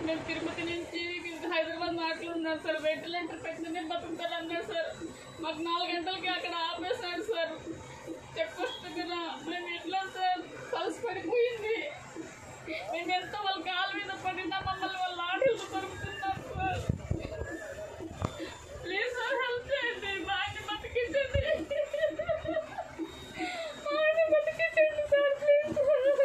మేము తిరుపతి నుంచి హైదరాబాద్ మాట్లాడున్నాం సార్ వెంటిలేటర్ పెట్టినే బతుకుతారు అన్నారు సార్ మాకు నాలుగు గంటలకి అక్కడ ఆపేశాడు సార్ చెక్ పోస్ట్ దగ్గర మేము ఎట్లా సార్ కలిసి పడిపోయింది మేము ఎంత వాళ్ళ కాలు మీద పడినా మమ్మల్ని వాళ్ళ ఆటలు దొరుకుతున్నారు సార్ ప్లీజ్ సార్ హెల్ప్ చేయండి మా ఆయన బతికించండి మా ఆయన బతికించండి సార్ ప్లీజ్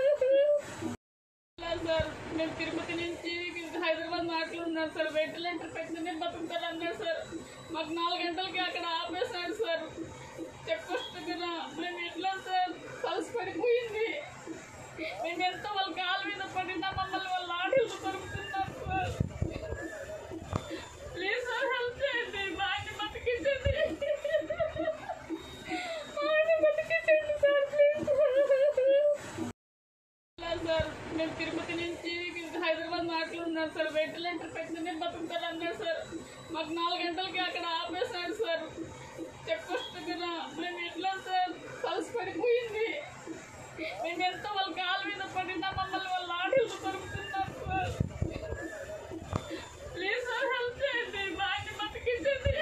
సార్ మేము తిరుపతి నుంచి హైదరాబాద్ మాట్లాడున్నాం సార్ వెంటిలేటర్ పెట్టినే బతుకుతారు అన్నారు సార్ మాకు నాలుగు గంటలకి అక్కడ ఆపేశాడు సార్ చెక్ పోస్ట్ దగ్గర మేము ఎట్లా సార్ కలిసి పడిపోయింది మేము ఎంత వాళ్ళ కాలు మీద పడినా మమ్మల్ని వాళ్ళ ఆటలు దొరుకుతున్నారు సార్ ప్లీజ్ సార్ హెల్ప్ చేయండి మా ఆయన బతికించండి మా ఆయన బతికించండి సార్ ప్లీజ్ సార్ మేము తిరుపతి నుంచి హైదరాబాద్ మాట్లాడున్నాం సార్ వెంటిలేటర్ పెట్టినే బతుకుతారు అన్నారు సార్ మాకు నాలుగు గంటలకి అక్కడ ఆపేశాడు సార్ చెక్ పోస్ట్ దగ్గర మేము ఎట్లా సార్ కలిసి పడిపోయింది మేము ఎంత వాళ్ళ కాలు మీద పడినా మమ్మల్ని వాళ్ళ ఆటలు దొరుకుతున్నారు సార్ ప్లీజ్ సార్ హెల్ప్ చేయండి మా ఆయన బతికించండి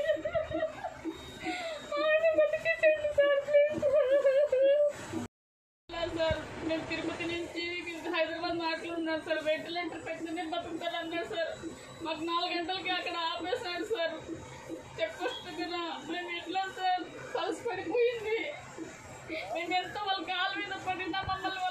మా ఆయన బతికించండి సార్ ప్లీజ్ సార్ మేము తిరుపతి నుంచి హైదరాబాద్ మాట్లాడున్నాం సార్ వెంటిలేటర్ పెట్టినే బతుకుతారు అన్నారు సార్ మాకు నాలుగు గంటలకి అక్కడ ఆపేశాడు సార్ చెక్ పోస్ట్ దగ్గర మేము ఎట్లా సార్ కలిసి పడిపోయింది మేము ఎంత వాళ్ళ కాలు మీద పడినా మమ్మల్ని